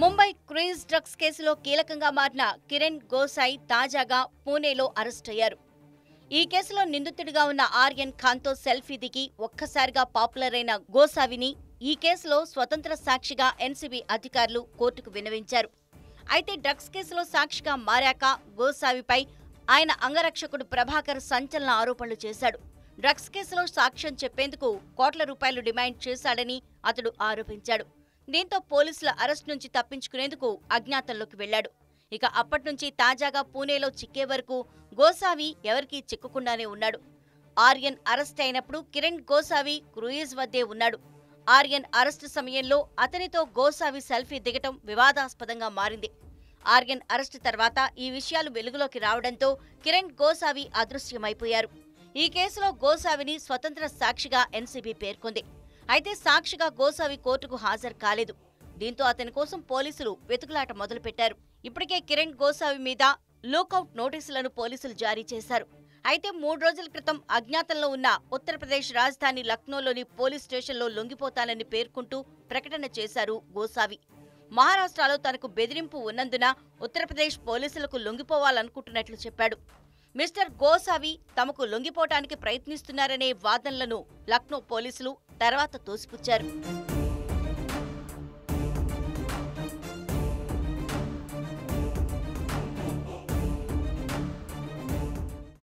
Mumbai cruise drugs కేసులో కీలకంగా మారిన కిరణ్ గోసాయి తాజాగా పూణేలో అరెస్ట్ అయ్యారు ఈ కేసులో నిందితుడిగా ఉన్న ఆర్యన్ ఖాన్తో సెల్ఫీ దిగి ఒక్కసారిగా పాపులర్ అయిన గోసావిని ఈ కేసులో స్వతంత్ర సాక్షిగా ఎన్సీబీ అధికారులు కోర్టుకు విన్నవించారు అయితే డ్రగ్స్ కేసులో సాక్షిగా మారాక గోసావిపై ఆయన అంగరక్షకుడు ప్రభాకర్ సంచలన ఆరోపణలు చేశాడు డ్రగ్స్ కేసులో సాక్ష్యం చెప్పేందుకు కోట్ల రూపాయలు డిమాండ్ చేశాడని అతడు ఆరోపించాడు దీంతో పోలీసుల అరెస్ట్ నుంచి తప్పించుకునేందుకు అజ్ఞాతంలోకి వెళ్లాడు ఇక అప్పటి నుంచి తాజాగా పూణేలో చిక్కే వరకు గోసావి ఎవరికీ చిక్కకుండానే ఉన్నాడు ఆర్యన్ అరెస్ట్ అయినప్పుడు కిరణ్ గోసావి క్రూయిజ్ వద్దే ఉన్నాడు ఆర్యన్ అరెస్టు సమయంలో అతనితో గోసావి సెల్ఫీ దిగటం వివాదాస్పదంగా మారింది ఆర్యన్ అరెస్టు తర్వాత ఈ విషయాలు వెలుగులోకి రావడంతో కిరణ్ గోసావి అదృశ్యమైపోయారు ఈ కేసులో గోసావిని స్వతంత్ర సాక్షిగా ఎన్సీబీ పేర్కొంది అయితే సాక్షిగా గోసావి కోర్టుకు హాజరు కాలేదు దీంతో అతని కోసం పోలీసులు వెతుకులాట మొదలుపెట్టారు ఇప్పటికే కిరణ్ గోసావి మీద లూకౌట్ నోటీసులను పోలీసులు జారీ చేశారు అయితే మూడు రోజుల క్రితం అజ్ఞాతంలో ఉన్న ఉత్తరప్రదేశ్ రాజధాని లక్నోలోని పోలీస్ స్టేషన్లో లొంగిపోతానని పేర్కొంటూ ప్రకటన చేశారు గోసావి మహారాష్ట్రలో తనకు బెదిరింపు ఉన్నందున ఉత్తరప్రదేశ్ పోలీసులకు లొంగిపోవాలనుకుంటున్నట్లు చెప్పాడు మిస్టర్ గోసావి తమకు లొంగిపోవటానికి ప్రయత్నిస్తున్నారనే వాదనలను లక్నో పోలీసులు తర్వాత తోసిపుచ్చారు